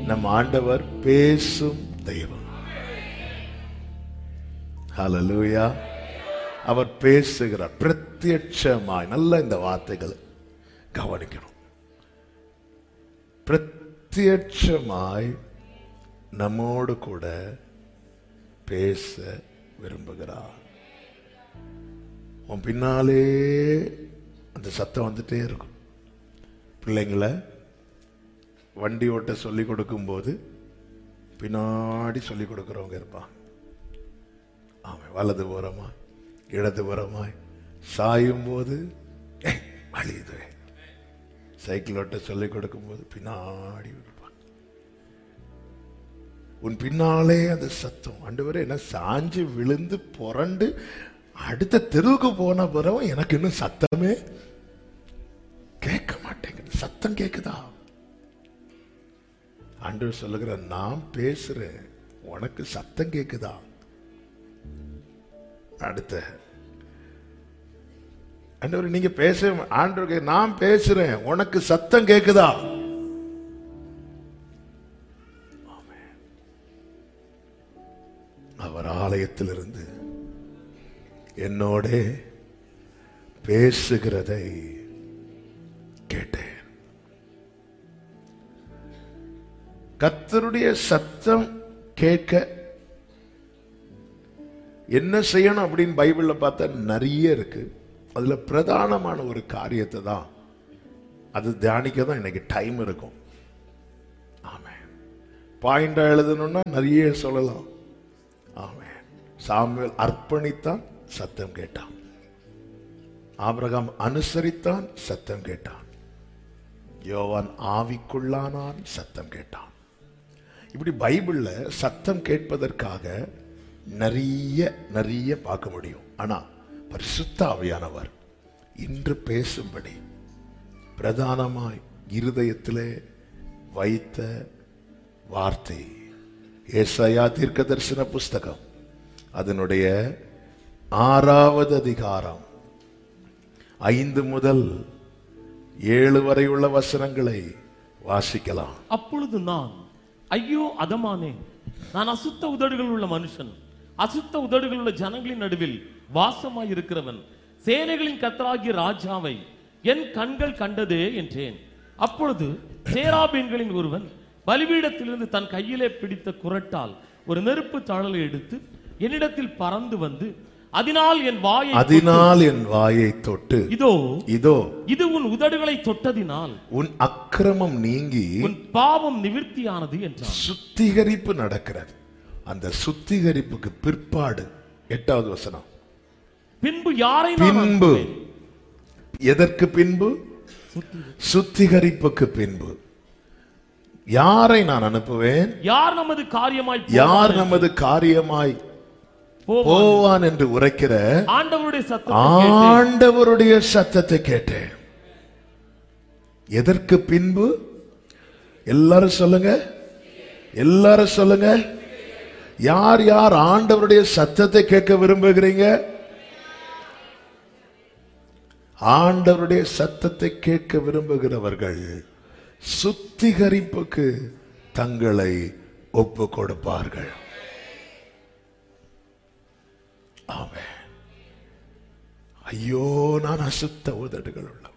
நம் ஆண்டவர் பேசும் தெய்வம் ஹalleluya அவர் பேசுகிறார் பிரத்யட்சமாய் நல்ல இந்த வார்த்தைகள் கவனிக்கணும் பிரத்யட்சமாய் நம்மோடு கூட பேச விரும்புகிறார் உன் பின்னாலே அந்த சத்தம் வந்துட்டே இருக்கும் பிள்ளைங்களை வண்டி ஓட்ட சொல்லி கொடுக்கும்போது பின்னாடி சொல்லி கொடுக்குறவங்க இருப்பாங்க ஆமாம் வலது புறமாய் இடது புறமாய் சாயும் போது "ஏய், வழி இது சைக்கிள் ஓட்ட சொல்லி கொடுக்கும்போது பின்னாடி இருப்பாங்க உன் பின்னாலே அந்த சத்தம் ஆண்டவரே என்ன சாஞ்சு விழுந்து புரண்டு அடுத்த தெருவுக்கு போன பிறகு எனக்கு இன்னும் சத்தமே கேட்க மாட்டேங்குது சத்தம் கேக்குதா ஆண்டவர் சொல்லுகிற நான் பேசுறேன் உனக்கு சத்தம் கேக்குதா அடுத்த ஆண்டவர் நீங்க பேச ஆண்டவர் நான் பேசுறேன் உனக்கு சத்தம் கேக்குதா ஆமென். அவர் ஆலயத்திலிருந்து என்னோட பேசுகிறதை கேட்டேன் கர்த்தருடைய சத்தம் கேட்க என்ன செய்யணும் அப்படின்னு பைபிள்ல பார்த்தா நிறைய இருக்கு அதுல பிரதானமான ஒரு காரியத்தை தான் அது தியானிக்க தான் எனக்கு டைம் இருக்கும் ஆமென் பாயிண்டா எழுதணும்னா நிறைய சொல்லலாம் ஆமென் சாமுவேல் அர்ப்பணித்தான் சத்தம் கேட்டான் ஆபிரகாம் அனுசரித்தான் சத்தம் கேட்டான் யோவான் ஆவிக்குள்ளானான் சத்தம் கேட்டான் இப்படி பைபிள்ல சத்தம் கேட்பதற்காக நிறைய நிறைய பார்க்க முடியும் ஆனா பரிசுத்த ஆவியானவர் இன்று பேசும்படி பிரதானமாய் இருதயத்திலே வைத்த வார்த்தை ஏசாயா தீர்க்க தரிசன புஸ்தகம் அதனுடைய ஆறாவது அதிகாரம் ஐந்து முதல் ஏழு வரை உள்ள வசனங்களை வாசிக்கலாம் அப்பொழுது நான் ஐயோ அதமானே நான் அசுத்த உதடுகள் உள்ள மனுஷன் அசுத்த உதடுகள் உள்ள ஜனங்களின் நடுவில் வாசமாய் இருக்கிறவன் சேனைகளின் கத்தராகிய ராஜாவை என் கண்கள் கண்டதே என்றேன் அப்பொழுது சேராபீன்களின் ஒருவன் பலிபீடத்திலிருந்து தன் கையிலே பிடித்த குரட்டால் ஒரு நெருப்பு தழலை எடுத்து என்னிடத்தில் பறந்து வந்து அதனால் என் வாயை அதனால் என் வாயை தொட்டு இதோ இதோ இது உன் உதடுகளை தொட்டதினால் உன் அக்கிரமம் நீங்கி உன் பாவம் நிவிர்த்தியானது என்றான் சுத்திகரிப்பு நடக்கிறது அந்த சுத்திகரிப்புக்கு பிற்பாடு எட்டாவது வசனம் பின்பு யாரை நான் பின்பு அனுப்புவேன்? எதற்கு பின்பு சுத்திகரிப்புக்கு பின்பு யாரை நான் அனுப்புவேன் யார் நமது காரியமாய் யார் நமது காரியமாய் போவான்? போவான் என்று உரைக்கிற ஆண்டவருடைய சத்தத்தை கேட்டேன். ஆண்டவருடைய சத்தத்தை கேட்டேன் எதற்கு பின்பு எல்லாரும் சொல்லுங்க எல்லாரும் சொல்லுங்க யார் யார் ஆண்டவருடைய சத்தத்தை கேட்க விரும்புகிறீங்க ஆண்டவருடைய சத்தத்தை கேட்க விரும்புகிறவர்கள் சுத்திகரிப்புக்கு தங்களை ஒப்பு கொடுப்பார்கள் ஆமென் ஐயோ நான் அசுத்த உதடுகள் உள்ளவன்